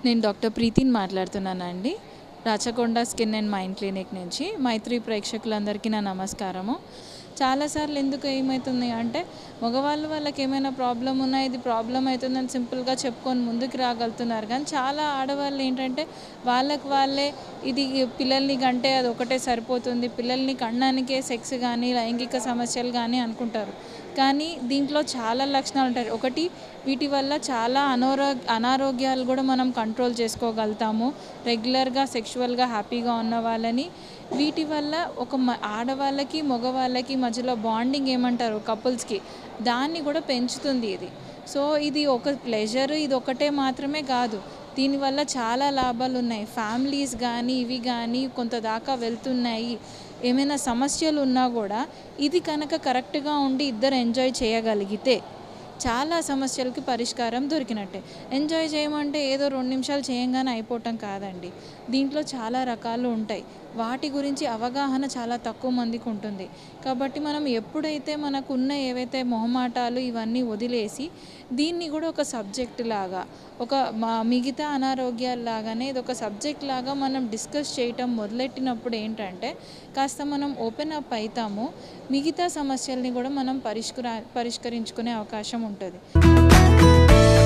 నేను డాక్టర్ ప్రీతిని మాట్లాడుతున్నానండి Rachakonda skin and mind clinic నుంచి మైత్రి ప్రేక్షకులందరికీ నా నమస్కారము చాలాసార్లు ఎందుకు ఏమవుతుంది అంటే మగవాళ్ళు వాళ్ళకి ఏమైనా ప్రాబ్లం ఉన్నా ఇది ప్రాబ్లం అవుతుందని సింపుల్గా చెప్పుకొని ముందుకు రాగలుగుతున్నారు కానీ చాలా ఆడవాళ్ళు ఏంటంటే వాళ్ళకి వాళ్ళే ఇది పిల్లల్ని కంటే అది ఒకటే సరిపోతుంది పిల్లల్ని కనడానికే సెక్స్ కానీ లైంగిక సమస్యలు కానీ అనుకుంటారు కానీ దీంట్లో చాలా లక్షణాలు ఉంటాయి ఒకటి వీటి వల్ల చాలా అనారో అనారోగ్యాలు కూడా మనం కంట్రోల్ చేసుకోగలుగుతాము రెగ్యులర్గా సెక్షువల్గా హ్యాపీగా ఉన్న వాళ్ళని వీటి వల్ల ఒక మ- ఆడవాళ్ళకి మగవాళ్ళకి మధ్యలో బాండింగ్ ఏమంటారు కపుల్స్కి దాన్ని కూడా పెంచుతుంది ఇది సో ఇది ఒక ప్లెజర్ ఇది ఒకటే మాత్రమే కాదు దీనివల్ల చాలా లాభాలు ఉన్నాయి ఫ్యామిలీస్ కానీ ఇవి కానీ కొంత దాకా వెళ్తున్నాయి ఏమైనా సమస్యలు ఉన్నా కూడా ఇది కనుక కరెక్ట్గా ఉండి ఇద్దరు ఎంజాయ్ చేయగలిగితే చాలా సమస్యలకి పరిష్కారం దొరికినట్టే ఎంజాయ్ చేయమంటే ఏదో రెండు నిమిషాలు చేయంగానే అయిపోవటం కాదండి దీంట్లో చాలా రకాలు ఉంటాయి వాటి గురించి అవగాహన చాలా తక్కువ మందికి ఉంటుంది కాబట్టి మనం ఎప్పుడైతే మనకు ఉన్న ఏవైతే మొహమాటాలు ఇవన్నీ వదిలేసి దీన్ని కూడా ఒక సబ్జెక్ట్ లాగా ఒక మా మిగతా అనారోగ్యాల లాగానే ఇది ఒక సబ్జెక్ట్ లాగా మనం డిస్కస్ చేయటం మొదలెట్టినప్పుడు ఏంటంటే కాస్త మనం ఓపెన్ అప్ అవుతాము మిగతా సమస్యల్ని కూడా మనం పరిష్కర పరిష్కరించుకునే అవకాశం ఉంటుంది